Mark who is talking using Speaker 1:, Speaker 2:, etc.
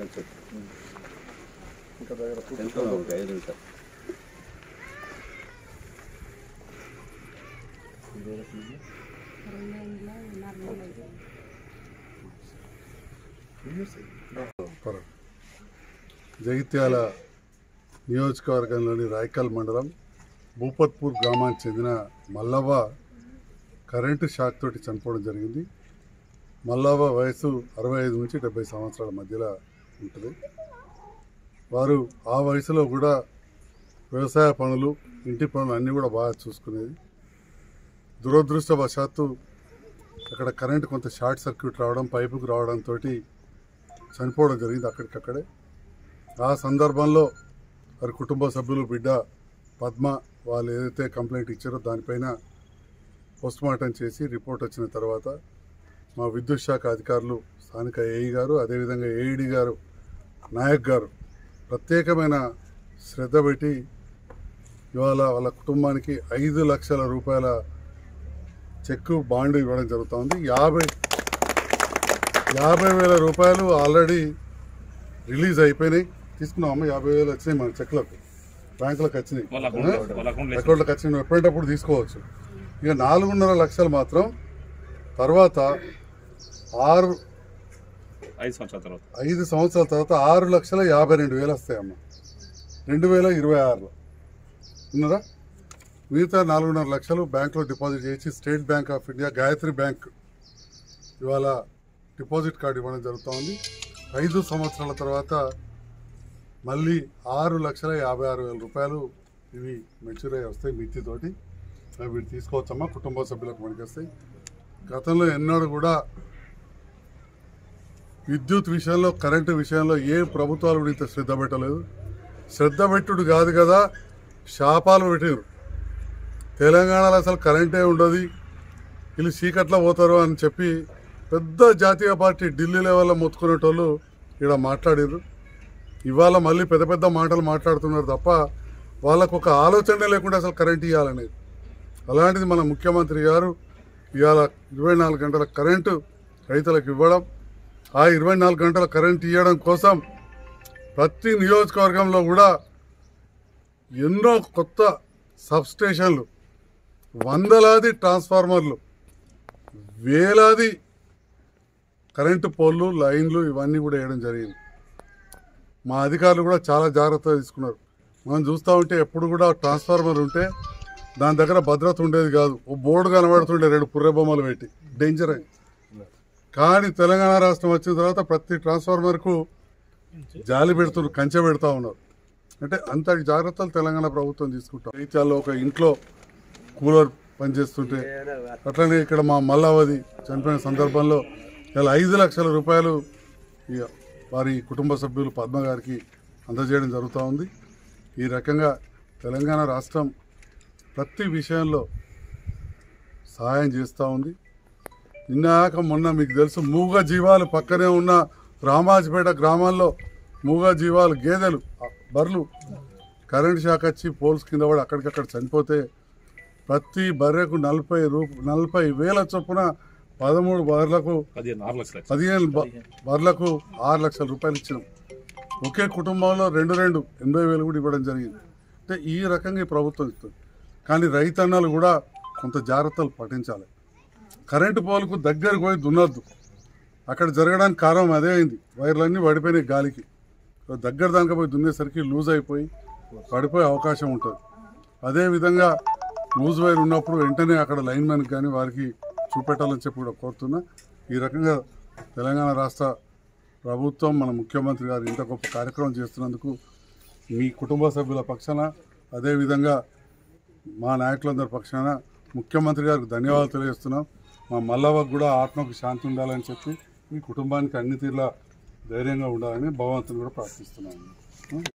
Speaker 1: Sir
Speaker 2: ఇంకా దగ్గర
Speaker 1: ఎంత ఒక ఐదు సార్
Speaker 2: పర్వాలేదు. జగిత్యాల నియోజకవర్గంలోని రాయకల్ మండలం భూపత్పూర్ గ్రామానికి చెందిన మల్లవ్వ కరెంటు షాక్ తోటి చనిపోవడం జరిగింది మల్లవ్వ వయసు అరవై ఐదు నుంచి డెబ్బై సంవత్సరాల మధ్యలో ఉంటుంది వారు ఆ వయసులో కూడా వ్యవసాయ పనులు ఇంటి పనులు అన్నీ కూడా బాగా చూసుకునేది దురదృష్టవశాత్తు అక్కడ కరెంట్ కొంత షార్ట్ సర్క్యూట్ రావడం పైపుకు రావడంతో చనిపోవడం జరిగింది అక్కడికక్కడే ఆ సందర్భంలో వారి కుటుంబ సభ్యులు బిడ్డ పద్మ వాళ్ళు ఏదైతే కంప్లైంట్ ఇచ్చారో దానిపైన పోస్ట్మార్టం చేసి రిపోర్ట్ వచ్చిన తర్వాత మా విద్యుత్ శాఖ అధికారులు స్థానిక ఏఈ గారు అదేవిధంగా ఏఈడి గారు నాయక్ గారు ప్రత్యేకమైన శ్రద్ధ పెట్టి ఇవాళ వాళ్ళ కుటుంబానికి ఐదు లక్షల రూపాయల చెక్కు బాండ్ ఇవ్వడం జరుగుతుంది యాభై యాభై వేల రూపాయలు ఆల్రెడీ రిలీజ్ అయిపోయినాయి తీసుకున్నామమ్మా యాభై వేలు వచ్చినాయి మన చెక్లకు బ్యాంకులకు వచ్చినాయి
Speaker 3: వాళ్ళ అకౌంట్ వాళ్ళ అకౌంట్
Speaker 2: అకౌంట్లకు వచ్చినాయి ఎప్పుడంటప్పుడు తీసుకోవచ్చు ఇక నాలుగున్నర లక్షలు మాత్రం తర్వాత ఆరు
Speaker 3: ఐదు సంవత్సరాల తర్వాత
Speaker 2: ఐదు సంవత్సరాల తర్వాత ఆరు లక్షల యాభై రెండు వేలు వస్తాయమ్మా రెండు వేల ఇరవై ఆరులో ఉన్నారా మిగతా నాలుగున్నర లక్షలు బ్యాంకులో డిపాజిట్ చేసి State Bank of India Gayatri bank ఇవాళ డిపాజిట్ కార్డు ఇవ్వడం జరుగుతూ ఉంది ఐదు సంవత్సరాల తర్వాత మళ్ళీ ఆరు లక్షల యాభై ఆరు వేల రూపాయలు ఇవి మెచ్యూర్ అయ్యి వస్తాయి మిత్తితోటి అవి వీటి తీసుకోవచ్చమ్మా కుటుంబ సభ్యులకు మనకి వస్తాయి గతంలో ఎన్నడూ కూడా విద్యుత్ విషయంలో కరెంటు విషయంలో ఏ ప్రభుత్వాలు కూడా ఇంత శ్రద్ధ పెట్టలేదు శ్రద్ధ పెట్టుడు కాదు కదా శాపాలు పెట్టారు తెలంగాణలో అసలు కరెంటే ఉండదు వీళ్ళు చీకట్లో పోతారు అని చెప్పి పెద్ద జాతీయ పార్టీ ఢిల్లీ లెవెల్లో మొత్తుకునేటోళ్ళు ఇక్కడ మాట్లాడారు ఇవాళ మళ్ళీ పెద్ద పెద్ద మాటలు మాట్లాడుతున్నారు తప్ప వాళ్ళకు ఒక ఆలోచనే లేకుండా అసలు కరెంట్ ఇవ్వాలనేది అలాంటిది మన ముఖ్యమంత్రి గారు ఇవాళ ఇరవై నాలుగు గంటల కరెంటు రైతులకు ఇవ్వడం ఆ ఇరవై నాలుగు గంటల కరెంట్ ఇవ్వడం కోసం ప్రతి నియోజకవర్గంలో కూడా ఎన్నో కొత్త సబ్స్టేషన్లు వందలాది ట్రాన్స్ఫార్మర్లు వేలాది కరెంటు పోల్లు లైన్లు ఇవన్నీ కూడా వేయడం జరిగింది మా అధికారులు కూడా చాలా జాగ్రత్తగా తీసుకున్నారు మనం చూస్తూ ఉంటే ఎప్పుడు కూడా ట్రాన్స్ఫార్మర్ ఉంటే దాని దగ్గర భద్రత ఉండేది కాదు ఓ బోర్డు కనబడుతుండే రెండు పుర్రె బొమ్మలు పెట్టి డేంజర్ అయింది కానీ తెలంగాణ రాష్ట్రం వచ్చిన తర్వాత ప్రతి ట్రాన్స్ఫార్మర్కు జాలి పెడుతున్నారు కంచె పెడతా ఉన్నారు అంటే అంత జాగ్రత్తలు తెలంగాణ ప్రభుత్వం తీసుకుంటాం రైత్యాల్లో ఒక ఇంట్లో కూలర్ పనిచేస్తుంటే అట్లనే ఇక్కడ మా మల్లావది చనిపోయిన సందర్భంలో ఇలా ఐదు లక్షల రూపాయలు ఇక వారి కుటుంబ సభ్యులు పద్మ గారికి అందజేయడం జరుగుతూ ఉంది ఈ రకంగా తెలంగాణ రాష్ట్రం ప్రతి విషయంలో సహాయం చేస్తూ ఉంది నిన్నాక మొన్న మీకు తెలుసు మూగ జీవాలు పక్కనే ఉన్న రామాజిపేట గ్రామాల్లో మూగ జీవాలు గేదెలు బర్రెలు కరెంట్ షాక్ వచ్చి పోల్స్ కింద పడి అక్కడికక్కడ చనిపోతే ప్రతి బర్రెకు నలభై రూ నలభై వేల చొప్పున పదమూడు బర్రెలకు
Speaker 3: పదిహేను ఆరు లక్షలు
Speaker 2: పదిహేను బ- బర్రెలకు ఆరు లక్షల రూపాయలు ఇచ్చినాం ఒకే కుటుంబంలో రెండు రెండు ఎనభై వేలు కూడా ఇవ్వడం జరిగింది అంటే ఈ రకంగా ఈ ప్రభుత్వం ఇస్తుంది కానీ రైతన్నలు కూడా కొంత జాగ్రత్తలు పాటించాలి కరెంటు పోల్కు దగ్గరకు పోయి దున్నొద్దు అక్కడ జరగడానికి కారణం అదే అయింది వైర్లన్నీ పడిపోయినాయి గాలికి దగ్గర దానికి పోయి దున్నేసరికి లూజ్ అయిపోయి పడిపోయే అవకాశం ఉంటుంది అదేవిధంగా లూజ్ వైర్ ఉన్నప్పుడు వెంటనే అక్కడ లైన్ మ్యాన్ కానీ వారికి చూపెట్టాలని చెప్పి కూడా కోరుతున్నా ఈ రకంగా తెలంగాణ రాష్ట్ర ప్రభుత్వం మన ముఖ్యమంత్రి గారు ఇంత గొప్ప కార్యక్రమం చేస్తున్నందుకు మీ కుటుంబ సభ్యుల పక్షాన అదేవిధంగా మా నాయకులందరి పక్షాన ముఖ్యమంత్రి గారికి ధన్యవాదాలు తెలియజేస్తున్నాం మా మల్లవ్వకు కూడా ఆత్మకు శాంతి ఉండాలని చెప్పి మీ కుటుంబానికి అన్ని తీర్ల ధైర్యంగా ఉండాలని భగవంతుని కూడా ప్రార్థిస్తున్నాను